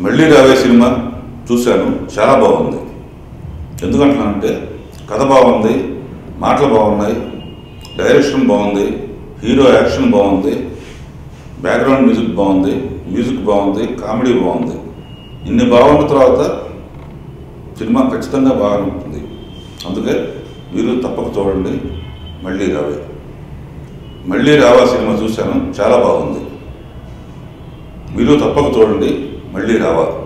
మళ్ళీ రావే సినిమా చూశాను చాలా బాగుంది ఎందుకంటున్నానంటే కథ బాగుంది మాటలు బాగున్నాయి డైరెక్షన్ బాగుంది హీరో యాక్షన్ బాగుంది బ్యాక్గ్రౌండ్ మ్యూజిక్ బాగుంది మ్యూజిక్ బాగుంది కామెడీ బాగుంది ఇన్ని బాగున్న తర్వాత సినిమా ఖచ్చితంగా బాగా ఉంటుంది అందుకే మీరు తప్పక చూడండి మళ్ళీ రావే మళ్ళీ రావా సినిమా చూశాను చాలా బాగుంది మీరు తప్పక చూడండి మళ్ళీ రావా